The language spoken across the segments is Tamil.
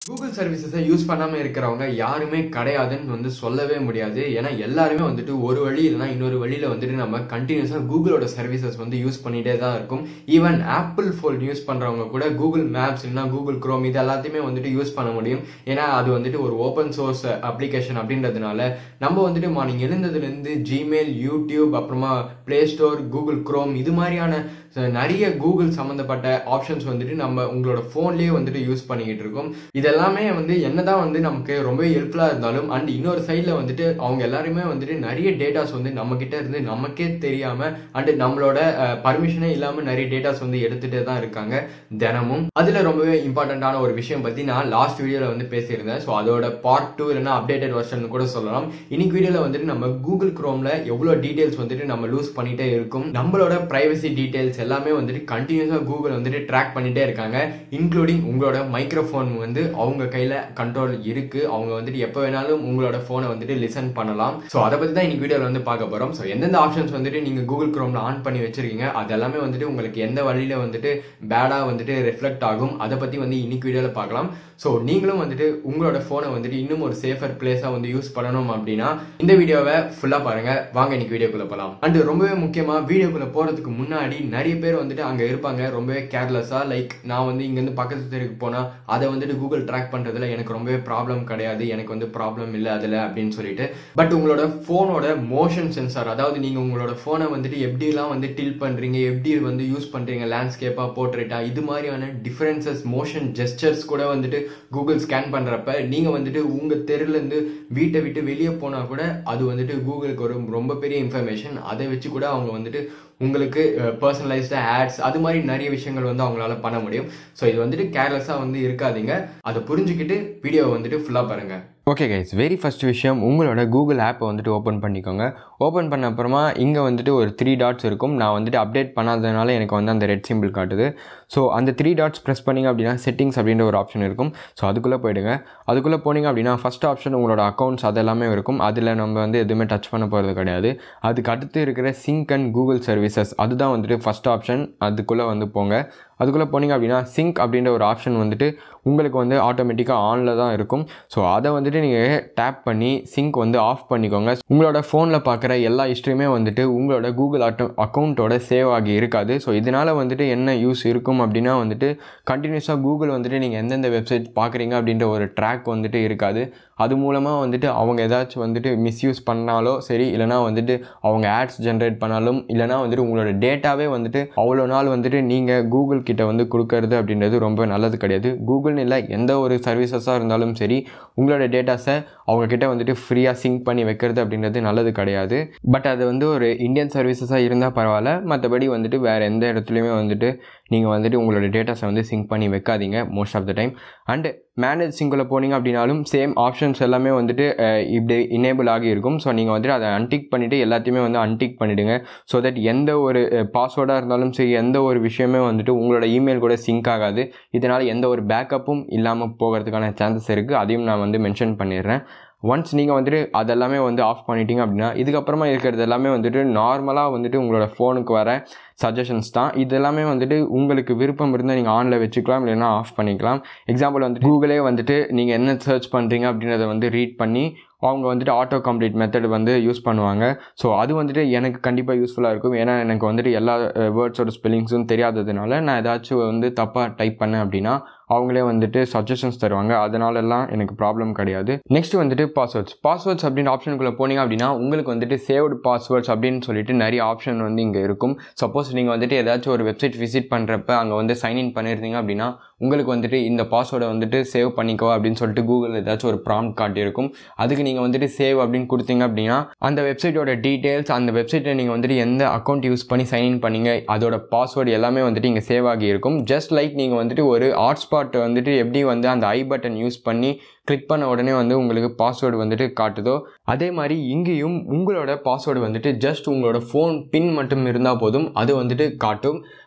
கூகுள் சர்வீசஸை யூஸ் பண்ணாமல் இருக்கிறவங்க யாருமே கிடையாதுன்னு வந்து சொல்லவே முடியாது ஏன்னா எல்லாருமே வந்துட்டு ஒரு வழி இல்லைனா இன்னொரு வழியில் வந்துட்டு நம்ம கண்டினியூஸாக கூகுளோட சர்வீசஸ் வந்து யூஸ் பண்ணிகிட்டே தான் இருக்கும் ஈவன் ஆப்பிள் ஃபோன் யூஸ் பண்ணுறவங்க கூட கூகுள் மேப்ஸ் இல்லைனா கூகுள் க்ரோம் இது எல்லாத்தையுமே வந்துட்டு யூஸ் பண்ண முடியும் ஏன்னா அது வந்துட்டு ஒரு ஓப்பன் சோர்ஸ் அப்ளிகேஷன் அப்படின்றதுனால நம்ம வந்துட்டு மார்னிங் எழுந்ததுலேருந்து ஜிமெயில் யூடியூப் அப்புறமா ப்ளே ஸ்டோர் கூகுள் க்ரோம் இது மாதிரியான நிறைய கூகுள் சம்மந்தப்பட்ட ஆப்ஷன்ஸ் வந்துட்டு நம்ம உங்களோட ஃபோன்லேயே வந்துட்டு யூஸ் பண்ணிக்கிட்டு இருக்கோம் இதெல்லாமே வந்து என்னதான் வந்து நமக்கு ரொம்ப ஹெல்ப்ஃபுல்லாக இருந்தாலும் அண்ட் இன்னொரு சைடில் வந்துட்டு அவங்க எல்லாருமே வந்துட்டு நிறைய டேட்டாஸ் வந்து நம்ம கிட்ட இருந்து நமக்கே தெரியாம அண்ட் நம்மளோட பர்மிஷனே இல்லாமல் நிறைய டேட்டாஸ் வந்து எடுத்துகிட்டே தான் இருக்காங்க தினமும் அதில் ரொம்பவே இம்பார்ட்டண்ட்டான ஒரு விஷயம் பற்றி நான் லாஸ்ட் வீடியோவில் வந்து பேசியிருந்தேன் ஸோ அதோட பார்ட் டூ இல்லைன்னா அப்டேட்டட் வெர்ஷன் கூட சொல்லலாம் இன்னைக்கு வீடியோவில் வந்துட்டு நம்ம கூகுள் க்ரோமில் எவ்வளோ டீட்டெயில்ஸ் வந்துட்டு நம்ம லூஸ் பண்ணிட்டே இருக்கும் நம்மளோட ப்ரைவசி டீட்டெயில்ஸ் எல்லாமே வந்துட்டு கண்டினியூஸாக கூகுள் வந்துட்டு ட்ராக் பண்ணிட்டே இருக்காங்க இன்க்ளூடிங் உங்களோட மைக்ரோஃபோன் வந்து அவங்க கையில் கண்ட்ரோல் இருக்கு அவங்க வந்துட்டு எப்போ வேணாலும் உங்களோட ஃபோனை வந்துட்டு லிசன் பண்ணலாம் ஸோ அதை பற்றி தான் இன்னைக்கு வீடியோவில் வந்து பார்க்க போகிறோம் ஸோ எந்தெந்த ஆப்ஷன்ஸ் வந்துட்டு நீங்கள் கூகுள் க்ரோமில் ஆன் பண்ணி வச்சிருக்கீங்க அது எல்லாமே வந்துட்டு உங்களுக்கு எந்த வழியில் வந்துட்டு பேடாக வந்துட்டு ரிஃப்ளெக்ட் ஆகும் அதை பற்றி வந்து இன்னைக்கு வீடியோவில் பார்க்கலாம் ஸோ நீங்களும் வந்துட்டு உங்களோட ஃபோனை வந்துட்டு இன்னும் ஒரு சேஃபர் பிளேஸாக வந்து யூஸ் பண்ணணும் அப்படின்னா இந்த வீடியோவை ஃபுல்லாக பாருங்க வாங்க இன்னைக்கு வீடியோக்குள்ள போகலாம் அண்ட் ரொம்பவே முக்கியமாக வீடியோக்குள்ள போகிறதுக்கு முன்னாடி நிறைய பேர் வந்துட்டு அங்கே இருப்பாங்க ரொம்பவே கேர்லெஸ்ஸாக லைக் நான் வந்து இங்கேருந்து பக்கத்து தெருக்கு போனால் அதை வந்துட்டு கூகுள் ட்ராக் பண்ணுறதுல எனக்கு ரொம்பவே ப்ராப்ளம் கிடையாது எனக்கு வந்து ப்ராப்ளம் இல்லை அதில் அப்படின்னு சொல்லிட்டு பட் உங்களோட ஃபோனோட மோஷன் சென்சார் அதாவது நீங்கள் உங்களோட ஃபோனை வந்துட்டு எப்படிலாம் வந்து டில் பண்ணுறீங்க எப்படி வந்து யூஸ் பண்ணுறீங்க லேண்ட்ஸ்கேப்பாக போர்ட்ரேட்டா இது மாதிரியான டிஃபரன்சஸ் மோஷன் ஜெஸ்டர்ஸ் கூட வந்துட்டு கூகுள் ஸ்கேன் பண்ணுறப்ப நீங்கள் வந்துட்டு உங்கள் தெருலேருந்து வீட்டை விட்டு வெளியே போனால் கூட அது வந்துட்டு கூகுளுக்கு ஒரு ரொம்ப பெரிய இன்ஃபர்மேஷன் அதை வச்சு கூட அவங்க வந்துட்டு உங்களுக்கு பர்சனலைஸ்டாக ஆட்ஸ் அது மாதிரி நிறைய விஷயங்கள் வந்து அவங்களால பண்ண முடியும் ஸோ இது வந்துட்டு கேர்லெஸ்ஸாக வந்து இருக்காதீங்க அதை புரிஞ்சுக்கிட்டு வீடியோவை வந்துட்டு ஃபுல்லாக பாருங்கள் ஓகே கைஸ் வெரி ஃபஸ்ட் விஷயம் உங்களோட கூகுள் ஆப்பை வந்துட்டு ஓப்பன் பண்ணிக்கோங்க ஓப்பன் பண்ண அப்புறமா இங்கே வந்துட்டு ஒரு த்ரீ டாட்ஸ் இருக்கும் நான் வந்துட்டு அப்டேட் பண்ணாததுனால எனக்கு வந்து அந்த ரெட் சிம்பிள் காட்டுது ஸோ அந்த த்ரீ டாட்ஸ் ப்ரெஸ் பண்ணிங்க அப்படின்னா செட்டிங்ஸ் அப்படின்ற ஒரு ஆப்ஷன் இருக்கும் ஸோ அதுக்குள்ளே போயிடுங்க அதுக்குள்ளே போனீங்க அப்படின்னா ஃபஸ்ட் ஆப்ஷன் உங்களோட அக்கௌண்ட்ஸ் அதெல்லாமே இருக்கும் அதில் நம்ம வந்து எதுவுமே டச் பண்ண போகிறது கிடையாது அதுக்கு அடுத்து இருக்கிற சிங்க் அண்ட் கூகுள் சர்வீசஸ் அதுதான் வந்துட்டு ஃபஸ்ட் ஆப்ஷன் அதுக்குள்ளே வந்து போங்க அதுக்குள்ளே போனீங்க அப்படின்னா சிங்க் அப்படின்ற ஒரு ஆப்ஷன் வந்துட்டு உங்களுக்கு வந்து ஆட்டோமேட்டிக்காக ஆனில் தான் இருக்கும் ஸோ அதை வந்துட்டு நீங்கள் டேப் பண்ணி சிங்க் வந்து ஆஃப் பண்ணிக்கோங்க உங்களோட ஃபோனில் பார்க்குற எல்லா ஹிஸ்ட்ரியுமே வந்துட்டு உங்களோட கூகுள் அட்டோ அக்கௌண்ட்டோட சேவ் ஆகி இருக்காது ஸோ இதனால் வந்துட்டு என்ன யூஸ் இருக்கும் அப்படின்னா வந்துட்டு கண்டினியூஸாக கூகுள் வந்துட்டு நீங்கள் எந்தெந்த வெப்சைட் பார்க்குறீங்க அப்படின்ற ஒரு ட்ராக் வந்துட்டு இருக்காது அது மூலமாக வந்துட்டு அவங்க ஏதாச்சும் வந்துட்டு மிஸ்யூஸ் பண்ணாலோ சரி இல்லைனா வந்துட்டு அவங்க ஆட்ஸ் ஜென்ரேட் பண்ணாலும் இல்லைனா வந்துட்டு உங்களோட டேட்டாவே வந்துட்டு அவ்வளோ நாள் வந்துட்டு நீங்கள் கூகுள் கிட்ட வந்து கொடுக்கறது அப்படின்றது ரொம்ப நல்லது கிடையாது கூகுள்னு இல்லை எந்த ஒரு சர்வீசஸாக இருந்தாலும் சரி உங்களோட டேட்டாஸை அவங்கக்கிட்ட வந்துட்டு ஃப்ரீயாக சிங்க் பண்ணி வைக்கிறது அப்படின்றது நல்லது கிடையாது பட் அது வந்து ஒரு இந்தியன் சர்வீசஸாக இருந்தால் பரவாயில்ல மற்றபடி வந்துட்டு வேறு எந்த இடத்துலையுமே வந்துட்டு நீங்கள் வந்துட்டு உங்களோட டேட்டாஸை வந்து சிங்க் பண்ணி வைக்காதீங்க most of the time and manage சிங்கில் போனீங்க அப்படின்னாலும் சேம் ஆப்ஷன்ஸ் எல்லாமே வந்துட்டு இப்படி இனேபிள் ஆகி இருக்கும் ஸோ நீங்கள் வந்துட்டு அதை அன்டிக் பண்ணிவிட்டு எல்லாத்தையுமே வந்து அன்டிக் பண்ணிவிடுங்க ஸோ தட் எந்த ஒரு பாஸ்வேர்டாக இருந்தாலும் சரி எந்த ஒரு விஷயமே வந்துட்டு உங்களோட இமெயில் கூட சிங்க் ஆகாது இதனால் எந்த ஒரு பேக்கப்பும் இல்லாமல் போகிறதுக்கான சான்சஸ் இருக்குது அதையும் நான் வந்து மென்ஷன் பண்ணிடுறேன் ஒன்ஸ் நீங்கள் வந்துட்டு அதெல்லாமே வந்து ஆஃப் பண்ணிட்டீங்க அப்படின்னா இதுக்கப்புறமா இருக்கிறது எல்லாமே வந்துட்டு நார்மலாக வந்துட்டு உங்களோட ஃபோனுக்கு வர சஜஷன்ஸ் தான் இது எல்லாமே வந்துட்டு உங்களுக்கு விருப்பம் இருந்தால் நீங்கள் ஆனில் வச்சுக்கலாம் இல்லைன்னா ஆஃப் பண்ணிக்கலாம் எக்ஸாம்பிள் வந்துட்டு கூகுளே வந்துட்டு நீங்கள் என்ன சர்ச் பண்ணுறீங்க அப்படின்றத வந்து ரீட் பண்ணி அவங்க வந்துட்டு ஆட்டோ கம்ப்ளீட் மெத்தட் வந்து யூஸ் பண்ணுவாங்க ஸோ அது வந்துட்டு எனக்கு கண்டிப்பாக யூஸ்ஃபுல்லாக இருக்கும் ஏன்னா எனக்கு வந்துட்டு எல்லா வேர்ட்ஸோட ஸ்பெல்லிங்ஸும் தெரியாததுனால நான் ஏதாச்சும் வந்து தப்பாக டைப் பண்ணேன் அப்படின்னா அவங்களே வந்துட்டு சஜஷன்ஸ் தருவாங்க அதனாலலாம் எனக்கு ப்ராப்ளம் கிடையாது நெக்ஸ்ட் வந்துட்டு பாஸ்வேர்ட்ஸ் பாஸ்வேர்ட்ஸ் அப்படின்ற ஆப்ஷனுக்குள்ளே போனீங்க அப்படின்னா உங்களுக்கு வந்துட்டு சேவ்டு பாஸ்வேர்ட்ஸ் அப்படின்னு சொல்லிட்டு நிறைய ஆப்ஷன் வந்து இங்கே இருக்கும் சப்போஸ் நீங்கள் வந்துட்டு ஏதாச்சும் ஒரு வெப்சைட் விசிட் பண்ணுறப்ப அங்கே வந்து சைன்இன் பண்ணியிருந்தீங்க அப்படின்னா உங்களுக்கு வந்துட்டு இந்த பாஸ்வேர்டை வந்துட்டு சேவ் பண்ணிக்கோ அப்படின்னு சொல்லிட்டு கூகுள் ஏதாச்சும் ஒரு ப்ராம்ப்ட் காட்டியிருக்கும் அதுக்கு நீங்கள் வந்துட்டு சேவ் அப்படின்னு கொடுத்தீங்க அப்படின்னா அந்த வெப்சைட்டோட டீட்டெயில்ஸ் அந்த வெப்சைட்டை நீங்கள் வந்துட்டு எந்த அக்கௌண்ட் யூஸ் பண்ணி சைன்இன் பண்ணீங்க அதோட பாஸ்வேர்டு எல்லாமே வந்துட்டு இங்கே சேவ் ஆகி இருக்கும் ஜஸ்ட் லைக் நீங்கள் வந்துட்டு ஒரு ஹாட்ஸ்பாட் வந்துட்டு எப்படி வந்து அந்த ஐ பட்டன் யூஸ் பண்ணி கிளிக் பண்ண உடனே வந்து உங்களுக்கு பாஸ்வேர்டு வந்துட்டு காட்டுதோ அதே மாதிரி இங்கேயும் உங்களோட பாஸ்வேர்டு வந்துட்டு ஜஸ்ட் உங்களோட ஃபோன் பின் மட்டும் இருந்தால் போதும் அது வந்துட்டு காட்டும்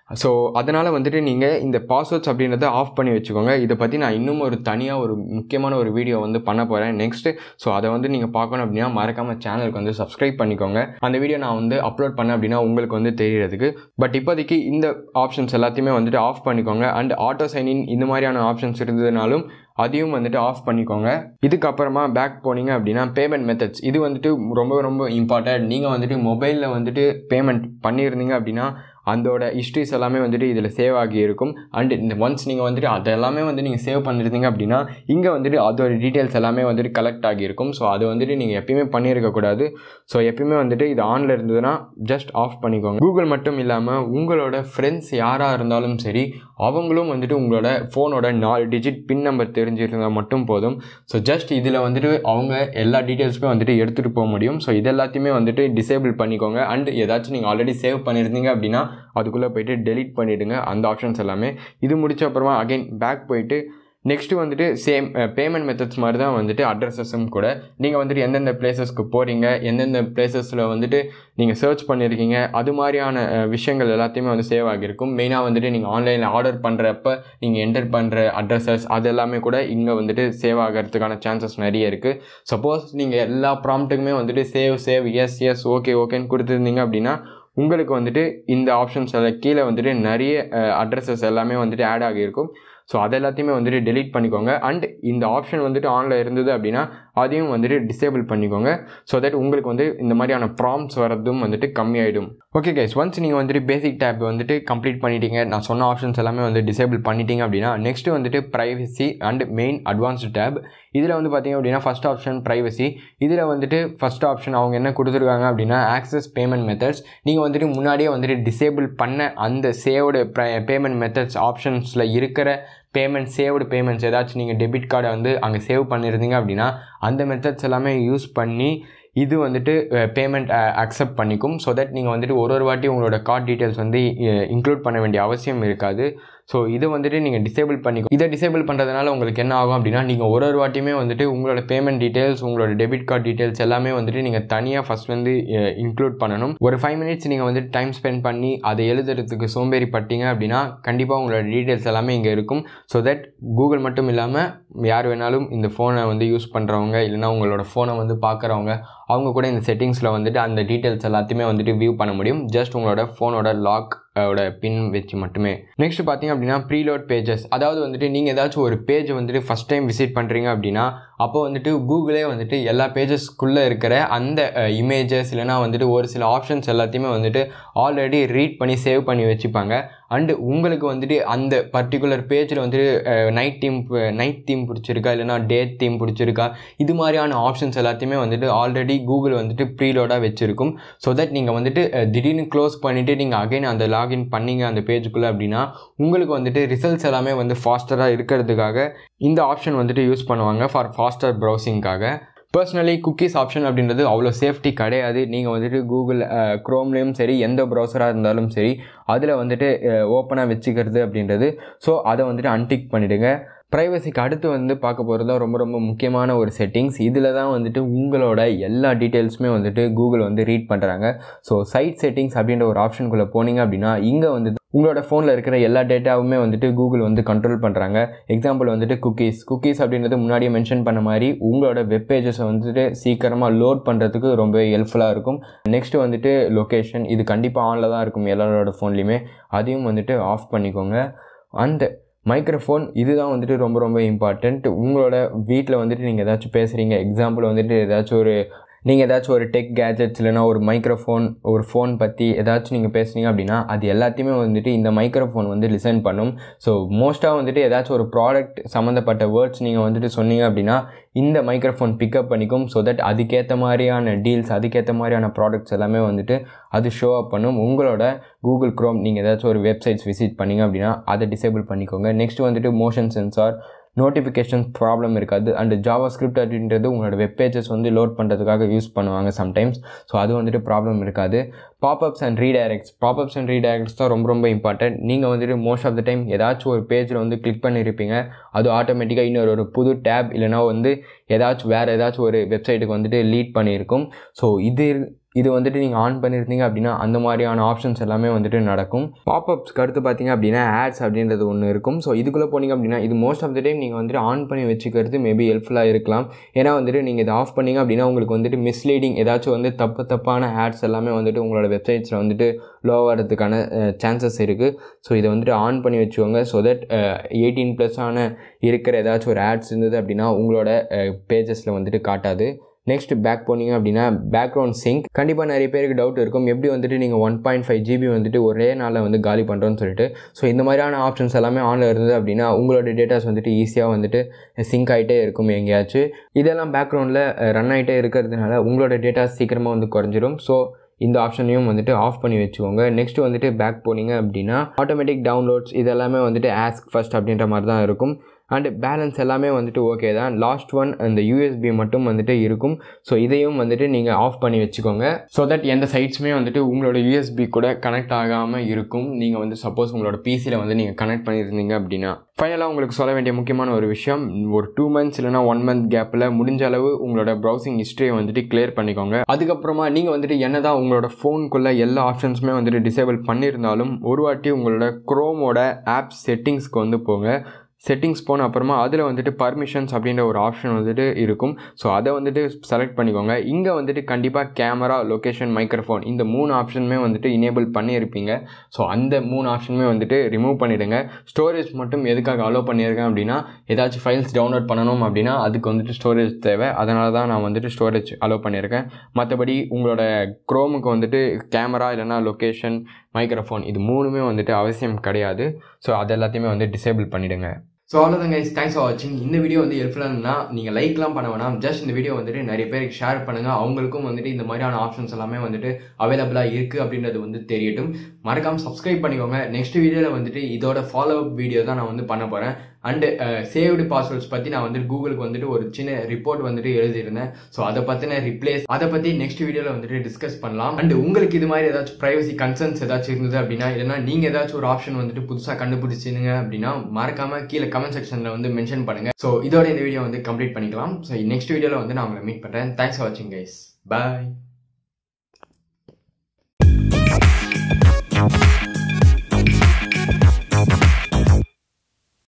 ஸோ அதனால் வந்துட்டு நீங்கள் இந்த பாஸ்வேர்ட்ஸ் அப்படின்றத ஆஃப் பண்ணி வச்சுக்கோங்க இதை பற்றி நான் இன்னும் ஒரு தனியாக ஒரு முக்கியமான ஒரு வீடியோ வந்து பண்ண போகிறேன் நெக்ஸ்ட்டு ஸோ அதை வந்து நீங்கள் பார்க்கணும் அப்படின்னா மறக்காமல் சேனலுக்கு வந்து சப்ஸ்கிரைப் பண்ணிக்கோங்க அந்த வீடியோ நான் வந்து அப்லோட் பண்ணேன் அப்படின்னா உங்களுக்கு வந்து தெரியறதுக்கு பட் இப்போதைக்கு இந்த ஆப்ஷன்ஸ் எல்லாத்தையுமே வந்துட்டு ஆஃப் பண்ணிக்கோங்க அண்ட் ஆட்டோ சைன்இன் இந்த மாதிரியான ஆப்ஷன்ஸ் இருந்ததுனாலும் அதையும் வந்துட்டு ஆஃப் பண்ணிக்கோங்க இதுக்கப்புறமா பேக் போனீங்க அப்படின்னா பேமெண்ட் மெத்தட்ஸ் இது வந்துட்டு ரொம்ப ரொம்ப இம்பார்ட்டன்ட் நீங்கள் வந்துட்டு மொபைலில் வந்துட்டு பேமெண்ட் பண்ணியிருந்தீங்க அப்படின்னா அதோட ஹிஸ்ட்ரிஸ் எல்லாமே வந்துட்டு இதில் சேவ் ஆகி இருக்கும் அண்ட் இந்த ஒன்ஸ் நீங்கள் வந்துட்டு அது எல்லாமே வந்து நீங்கள் சேவ் பண்ணியிருந்தீங்க அப்படின்னா இங்கே வந்துட்டு அதோட டீட்டெயில்ஸ் எல்லாமே வந்துட்டு கலெக்ட் ஆகியிருக்கும் ஸோ அது வந்துட்டு நீங்கள் எப்பயுமே பண்ணியிருக்கக்கூடாது ஸோ எப்பயுமே வந்துட்டு இது ஆனில் இருந்ததுன்னா ஜஸ்ட் ஆஃப் பண்ணிக்கோங்க கூகுள் மட்டும் இல்லாமல் உங்களோட ஃப்ரெண்ட்ஸ் யாராக இருந்தாலும் சரி அவங்களும் வந்துட்டு உங்களோட ஃபோனோட நாலு டிஜிட் பின் நம்பர் தெரிஞ்சிருந்தால் மட்டும் போதும் ஸோ ஜஸ்ட் இதில் வந்துட்டு அவங்க எல்லா டீட்டெயில்ஸுமே வந்துட்டு எடுத்துகிட்டு போக முடியும் ஸோ இது எல்லாத்தையுமே வந்துட்டு டிசேபிள் பண்ணிக்கோங்க அண்ட் ஏதாச்சும் நீங்கள் ஆல்ரெடி சேவ் பண்ணியிருந்தீங்க அப்படின்னா அதுக்குள்ளே போயிட்டு டெலீட் பண்ணிவிடுங்க அந்த ஆப்ஷன்ஸ் எல்லாமே இது முடிச்ச அப்புறமா அகைன் பேக் போயிட்டு நெக்ஸ்ட்டு வந்துட்டு சேம் பேமெண்ட் மெத்தட்ஸ் மாதிரி தான் வந்துட்டு அட்ரஸஸும் கூட நீங்கள் வந்துட்டு எந்தெந்த பிளேசஸ்க்கு போகிறீங்க எந்தெந்த பிளேசஸில் வந்துட்டு நீங்கள் சர்ச் பண்ணியிருக்கீங்க அது மாதிரியான அஹ், விஷயங்கள் எல்லாத்தையுமே வந்து சேவ் ஆகியிருக்கும் மெயினாக வந்துட்டு நீங்கள் ஆன்லைனில் ஆர்டர் பண்ணுறப்ப நீங்கள் என்டர் பண்ணுற அட்ரஸஸ் அது எல்லாமே கூட இங்கே வந்துட்டு சேவ் ஆகிறதுக்கான சான்சஸ் நிறைய இருக்குது சப்போஸ் நீங்கள் எல்லா ப்ராம்ப்ட்டுக்குமே வந்துட்டு save save yes yes okay ஓகேன்னு கொடுத்துருந்தீங்க அப்படின்னா உங்களுக்கு வந்துட்டு இந்த ஆப்ஷன்ஸ் எல்லாம் கீழே வந்துட்டு நிறைய அட்ரஸஸ் எல்லாமே வந்துட்டு ஆட் ஆகியிருக்கும் ஸோ அது எல்லாத்தையுமே வந்துட்டு delete பண்ணிக்கோங்க அண்ட் இந்த ஆப்ஷன் வந்துட்டு ஆனில் இருந்தது அப்படின்னா அதையும் வந்துட்டு டிசேபிள் பண்ணிக்கோங்க ஸோ தட் உங்களுக்கு வந்து இந்த மாதிரியான ப்ராம்ஸ் வரதும் வந்துட்டு கம்மியாயிடும் ஓகே கைஸ் ஒன்ஸ் நீங்கள் வந்துட்டு பேசிக் டேப் வந்துட்டு கம்ப்ளீட் பண்ணிட்டீங்க நான் சொன்ன ஆப்ஷன்ஸ் எல்லாமே வந்து டிசேபிள் பண்ணிட்டீங்க அப்படின்னா நெக்ஸ்ட் வந்துட்டு privacy and main advanced tab இதில் வந்து பார்த்தீங்க அப்படின்னா ஃபஸ்ட் ஆப்ஷன் ப்ரைவசி இதில் வந்துட்டு ஃபஸ்ட் ஆப்ஷன் அவங்க என்ன கொடுத்துருக்காங்க அப்படின்னா ஆக்சஸ் பேமெண்ட் மெத்தட்ஸ் நீங்கள் வந்துட்டு முன்னாடியே வந்துட்டு டிசேபிள் பண்ண அந்த சேவ்டு பேமெண்ட் மெத்தட்ஸ் ஆப்ஷன்ஸில் இருக்கிற பேமெண்ட் சேவ்டு பேமெண்ட்ஸ் ஏதாச்சும் நீங்கள் டெபிட் கார்டை வந்து அங்கே சேவ் பண்ணியிருந்தீங்க அப்படின்னா அந்த மெத்தட்ஸ் எல்லாமே யூஸ் பண்ணி இது வந்துட்டு பேமெண்ட் அக்செப்ட் பண்ணிக்கும் ஸோ தட் நீங்கள் வந்துட்டு ஒரு ஒரு வாட்டி உங்களோட கார்டு டீட்டெயில்ஸ் வந்து இன்க்ளூட் பண்ண வேண்டிய அவசியம் இருக்காது ஸோ இதை வந்துட்டு நீங்கள் டிசேபிள் பண்ணிக்கும் இதை டிசேபிள் பண்ணுறதுனால உங்களுக்கு என்ன ஆகும் அப்படின்னா நீங்கள் ஒரு ஒரு வாட்டியுமே வந்துட்டு உங்களோட பேமெண்ட் டீட்டெயில்ஸ் உங்களோட டெபிட் கார்டு டீட்டெயில்ஸ் எல்லாமே வந்துட்டு நீங்கள் தனியாக ஃபஸ்ட் வந்து இன்க்ளூட் பண்ணணும் ஒரு ஃபைவ் மினிட்ஸ் நீங்கள் வந்துட்டு டைம் ஸ்பெண்ட் பண்ணி அதை எழுதுறதுக்கு சோம்பேறி பட்டீங்க அப்படின்னா கண்டிப்பாக உங்களோட டீட்டெயில்ஸ் எல்லாமே இங்கே இருக்கும் ஸோ தட் கூகுள் மட்டும் இல்லாமல் யார் வேணாலும் இந்த ஃபோனை வந்து யூஸ் பண்ணுறவங்க இல்லைனா உங்களோட ஃபோனை வந்து பார்க்குறவங்க அவங்க கூட இந்த செட்டிங்ஸில் வந்துட்டு அந்த டீட்டெயில்ஸ் எல்லாத்தையுமே வந்துட்டு வியூ பண்ண முடியும் ஜஸ்ட் உங்களோட ஃபோனோட லாக் ஓட பின் வச்சு மட்டுமே நெக்ஸ்ட் பார்த்தீங்க அப்படின்னா ப்ரீலோட் பேஜஸ் அதாவது வந்துட்டு நீங்கள் ஏதாச்சும் ஒரு பேஜ் வந்துட்டு ஃபஸ்ட் டைம் விசிட் பண்ணுறீங்க அப்படின்னா அப்போ வந்துட்டு கூகுளே வந்துட்டு எல்லா பேஜஸ்க்குள்ளே இருக்கிற அந்த இமேஜஸ் இல்லைனா வந்துட்டு ஒரு சில ஆப்ஷன்ஸ் எல்லாத்தையுமே வந்துட்டு ஆல்ரெடி ரீட் பண்ணி சேவ் பண்ணி வச்சுப்பாங்க அண்டு உங்களுக்கு வந்துட்டு அந்த பர்டிகுலர் பேஜில் வந்துட்டு நைட் தீம் நைட் தீம் பிடிச்சிருக்கா இல்லைனா டே தீம் பிடிச்சிருக்கா இது மாதிரியான ஆப்ஷன்ஸ் எல்லாத்தையுமே வந்துட்டு ஆல்ரெடி கூகுள் வந்துட்டு ப்ரீலோடாக வச்சுருக்கும் ஸோ தட் நீங்கள் வந்துட்டு அஹ், திடீர்னு க்ளோஸ் பண்ணிவிட்டு நீங்கள் அகைன் அந்த லாகின் பண்ணீங்க அந்த பேஜுக்குள்ளே அப்படின்னா உங்களுக்கு வந்துட்டு ரிசல்ட்ஸ் எல்லாமே வந்து ஃபாஸ்டராக இருக்கிறதுக்காக இந்த ஆப்ஷன் வந்துட்டு யூஸ் பண்ணுவாங்க ஃபார் ஃபாஸ்டர் ப்ரௌசிங்காக பர்சனலி குக்கீஸ் ஆப்ஷன் அப்படின்றது அவ்வளோ சேஃப்டி கிடையாது நீங்கள் வந்துட்டு கூகுள் க்ரோம்லேயும் சரி எந்த ப்ரௌசராக இருந்தாலும் சரி அதில் வந்துட்டு ஓப்பனாக வச்சுக்கிறது அப்படின்றது ஸோ அதை வந்துட்டு அன்டிக் பண்ணிவிடுங்க ப்ரைவசிக்கு அடுத்து வந்து பார்க்க போகிறது தான் ரொம்ப ரொம்ப முக்கியமான ஒரு செட்டிங்ஸ் இதில் தான் வந்துட்டு உங்களோட எல்லா டீட்டெயில்ஸுமே வந்துட்டு கூகுள் வந்து ரீட் பண்ணுறாங்க ஸோ சைட் செட்டிங்ஸ் அப்படின்ற ஒரு ஆப்ஷனுக்குள்ளே போனீங்க அப்படின்னா இங்கே வந்துட்டு உங்களோட ஃபோனில் இருக்கிற எல்லா டேட்டாவுமே வந்துட்டு கூகுள் வந்து கண்ட்ரோல் பண்ணுறாங்க எக்ஸாம்பிள் வந்துட்டு குக்கீஸ் குக்கீஸ் அப்படின்றது முன்னாடியே மென்ஷன் பண்ண மாதிரி உங்களோட வெப் பேஜஸை வந்துட்டு சீக்கிரமாக லோட் பண்ணுறதுக்கு ரொம்ப ஹெல்ப்ஃபுல்லாக இருக்கும் நெக்ஸ்ட் வந்துட்டு லொக்கேஷன் இது கண்டிப்பாக ஆனில் தான் இருக்கும் எல்லாரோட ஃபோன்லேயுமே அதையும் வந்துட்டு ஆஃப் பண்ணிக்கோங்க அந்த மைக்ரோஃபோன் இதுதான் வந்துட்டு ரொம்ப ரொம்ப இம்பார்ட்டண்ட் உங்களோட வீட்டில் வந்துட்டு நீங்கள் ஏதாச்சும் பேசுகிறீங்க எக்ஸாம்பிள் வந்துட்டு ஏதாச்சும் ஒரு நீங்கள் ஏதாச்சும் ஒரு டெக் கேஜெட்ஸ் இல்லைனா ஒரு மைக்ரோஃபோன் ஒரு ஃபோன் பற்றி ஏதாச்சும் நீங்கள் பேசுனீங்க அப்படின்னா அது எல்லாத்தையுமே வந்துட்டு இந்த மைக்ரோஃபோன் வந்து லிசன் பண்ணும் ஸோ மோஸ்ட்டாக வந்துட்டு ஏதாச்சும் ஒரு ப்ராடக்ட் சம்மந்தப்பட்ட வேர்ட்ஸ் நீங்கள் வந்துட்டு சொன்னீங்க அப்படின்னா இந்த மைக்ரோஃபோன் பிக்கப் பண்ணிக்கும் ஸோ தட் அதுக்கேற்ற மாதிரியான டீல்ஸ் அதுக்கேற்ற மாதிரியான ப்ராடக்ட்ஸ் எல்லாமே வந்துட்டு அது ஷோ அப் பண்ணும் உங்களோட கூகுள் க்ரோம் நீங்கள் ஏதாச்சும் ஒரு வெப்சைட்ஸ் விசிட் பண்ணீங்க அப்படின்னா அதை டிசேபிள் பண்ணிக்கோங்க நெக்ஸ்ட் வந்துட்டு மோஷன் சென்சார் நோட்டிஃபிகேஷன் ப்ராப்ளம் இருக்காது அண்ட் ஜாவா ஸ்கிரிப்ட் அப்படின்றது உங்களோட வெப் பேஜஸ் வந்து லோட் பண்ணுறதுக்காக யூஸ் பண்ணுவாங்க சம்டைம்ஸ் ஸோ அது வந்துட்டு ப்ராப்ளம் இருக்காது popups and redirects popups and redirects தான் ரொம்ப ரொம்ப இம்பார்ட்டன்ட் நீங்கள் வந்துட்டு மோஸ்ட் ஆஃப் த டைம் ஏதாச்சும் ஒரு பேஜில் வந்து கிளிக் பண்ணியிருப்பீங்க அது ஆட்டோமேட்டிக்காக இன்னொரு ஒரு புது டேப் இல்லைனா வந்து ஏதாச்சும் வேறு ஏதாச்சும் ஒரு வெப்சைட்டுக்கு வந்துட்டு லீட் பண்ணியிருக்கும் ஸோ இது இது வந்துட்டு நீங்கள் ஆன் பண்ணியிருந்தீங்க அப்படின்னா அந்த மாதிரியான ஆப்ஷன்ஸ் எல்லாமே வந்துட்டு நடக்கும் பாப்அப்ஸ்க்கு அடுத்து பார்த்தீங்க அப்படின்னா ஆட்ஸ் அப்படின்றது ஒன்று இருக்கும் ஸோ இதுக்குள்ளே போனீங்க அப்படின்னா இது மோஸ்ட் ஆஃப் த டைம் நீங்கள் வந்துட்டு ஆன் பண்ணி வச்சுக்கிறது மேபி ஹெல்ப்ஃபுல்லாக இருக்கலாம் ஏன்னா வந்துட்டு நீங்கள் இதை ஆஃப் பண்ணீங்க அப்படின்னா உங்களுக்கு வந்துட்டு மிஸ்லீடிங் ஏதாச்சும் வந்து தப்பு தப்பான ஆட்ஸ் எல்லாமே வந்துட்டு உங்களோட வெப்சைட்ஸில் வந்துட்டு லோ ஆகிறதுக்கான சான்சஸ் இருக்குது ஸோ இதை வந்துட்டு ஆன் பண்ணி வச்சுக்கோங்க ஸோ தட் எயிட்டீன் ப்ளஸ் ஆன இருக்கிற ஏதாச்சும் ஒரு ஆட்ஸ் இருந்தது அப்படின்னா உங்களோட பேஜஸில் வந்துட்டு காட்டாது நெக்ஸ்ட் பேக் போனீங்க அப்படின்னா பேக்ரவுண்ட் சிங்க் கண்டிப்பாக நிறைய பேருக்கு டவுட் இருக்கும் எப்படி வந்துட்டு நீங்கள் ஒன் பாயிண்ட் ஃபைவ் ஜிபி வந்துட்டு ஒரே நாளில் வந்து காலி பண்ணுறோன்னு சொல்லிட்டு ஸோ இந்த மாதிரியான ஆப்ஷன்ஸ் எல்லாமே ஆனில் இருந்தது அப்படின்னா உங்களோட டேட்டாஸ் வந்துட்டு ஈஸியாக வந்துட்டு சிங்க் ஆகிட்டே இருக்கும் எங்கேயாச்சும் இதெல்லாம் பேக்ரவுண்டில் ரன் ஆகிட்டே இருக்கிறதுனால உங்களோட டேட்டாஸ் சீக்கிரமாக வந்து குறைஞ்சிரும் ஸோ இந்த ஆப்ஷனையும் வந்துட்டு ஆஃப் பண்ணி வச்சுக்கோங்க நெக்ஸ்ட் வந்துட்டு பேக் போனீங்க அப்படின்னா ஆட்டோமேட்டிக் டவுன்லோட்ஸ் இதெல்லாமே வந்துட்டு ஆஸ்க் ஃபஸ்ட் அப்படின்ற மாதிரி தான் இருக்கும் அண்டு பேலன்ஸ் எல்லாமே வந்துட்டு ஓகே தான் லாஸ்ட் ஒன் அந்த யூஎஸ்பி மட்டும் வந்துட்டு இருக்கும் ஸோ இதையும் வந்துட்டு நீங்கள் ஆஃப் பண்ணி வச்சுக்கோங்க ஸோ தட் எந்த சைட்ஸுமே வந்துட்டு உங்களோட யூஎஸ்பி கூட கனெக்ட் ஆகாமல் இருக்கும் நீங்கள் வந்து சப்போஸ் உங்களோட பிசியில் வந்து நீங்கள் கனெக்ட் பண்ணியிருந்தீங்க அப்படின்னா ஃபைனலாக உங்களுக்கு சொல்ல வேண்டிய முக்கியமான ஒரு விஷயம் ஒரு டூ மந்த்ஸ் இல்லைனா ஒன் மந்த் கேப்பில் முடிஞ்ச அளவு உங்களோட ப்ரௌசிங் ஹிஸ்ட்ரியை வந்துட்டு கிளியர் பண்ணிக்கோங்க அதுக்கப்புறமா நீங்கள் வந்துட்டு என்னதான் உங்களோட ஃபோனுக்குள்ளே எல்லா ஆப்ஷன்ஸுமே வந்துட்டு டிசேபிள் பண்ணியிருந்தாலும் ஒரு வாட்டி உங்களோட க்ரோமோட ஆப் செட்டிங்ஸ்க்கு வந்து போங்க செட்டிங்ஸ் போன அப்புறமா அதில் வந்துட்டு பர்மிஷன்ஸ் அப்படின்ற ஒரு ஆப்ஷன் வந்துட்டு இருக்கும் ஸோ அதை வந்துட்டு செலக்ட் பண்ணிக்கோங்க இங்கே வந்துட்டு கண்டிப்பாக கேமரா லொக்கேஷன் மைக்ரோஃபோன் இந்த மூணு ஆப்ஷனுமே வந்துட்டு இனேபிள் பண்ணியிருப்பீங்க ஸோ அந்த மூணு ஆப்ஷனுமே வந்துட்டு ரிமூவ் பண்ணிவிடுங்க ஸ்டோரேஜ் மட்டும் எதுக்காக அலோவ் பண்ணியிருக்கேன் அப்படின்னா ஏதாச்சும் ஃபைல்ஸ் டவுன்லோட் பண்ணணும் அப்படின்னா அதுக்கு வந்துட்டு ஸ்டோரேஜ் தேவை அதனால தான் நான் வந்துட்டு ஸ்டோரேஜ் அலோவ் பண்ணியிருக்கேன் மற்றபடி உங்களோட க்ரோமுக்கு வந்துட்டு கேமரா இல்லைனா லொக்கேஷன் மைக்ரோஃபோன் இது மூணுமே வந்துட்டு அவசியம் கிடையாது ஸோ அது எல்லாத்தையுமே வந்து டிசேபிள் பண்ணிவிடுங்க ஸோ அவ்வளோதான் கைஸ் தேங்க்ஸ் ஃபார் வாட்சிங் இந்த வீடியோ வந்து ஹெல்ப்ஃபுல்லாக நீங்கள் லைக்லாம் பண்ண வேணாம் ஜஸ்ட் இந்த வீடியோ வந்துட்டு நிறைய பேருக்கு ஷேர் பண்ணுங்கள் அவங்களுக்கும் வந்துட்டு இந்த மாதிரியான ஆப்ஷன்ஸ் எல்லாமே வந்துட்டு அவைலபிளாக இருக்குது அப்படின்றது வந்து தெரியட்டும் மறக்காமல் சப்ஸ்கிரைப் பண்ணிக்கோங்க நெக்ஸ்ட் வீடியோவில் வந்துட்டு இதோட ஃபாலோ அப் வீடியோ தான் நான் வந்து பண்ண போகிறேன் அண்டு சேவ்டு பாஸ்வேர்ட்ஸ் பற்றி நான் வந்துட்டு கூகுளுக்கு வந்துட்டு ஒரு சின்ன ரிப்போர்ட் வந்துட்டு எழுதியிருந்தேன் ஸோ அதை பற்றின ரிப்ளேஸ் அதை பற்றி நெக்ஸ்ட் வீடியோவில் வந்துட்டு டிஸ்கஸ் பண்ணலாம் அண்ட் உங்களுக்கு இது மாதிரி ஏதாச்சும் ப்ரைவசி கன்சர்ன்ஸ் ஏதாச்சும் இருந்தது அப்படின்னா இல்லைனா நீங்கள் ஏதாச்சும் ஒரு ஆப்ஷன் வந்துட்டு புதுசாக கண்டுபிடிச்சிங்க அப்படின்னா மறக்காம கீழே கமெண்ட் செக்ஷனில் வந்து மென்ஷன் பண்ணுங்க ஸோ இதோட இந்த வீடியோ வந்து கம்ப்ளீட் பண்ணிக்கலாம் ஸோ நெக்ஸ்ட் வீடியோவில் வந்து நான் உங்களை மீட் பண்ணுறேன் தேங்க்ஸ் ஃபார் வாட்சிங் கைஸ் பாய்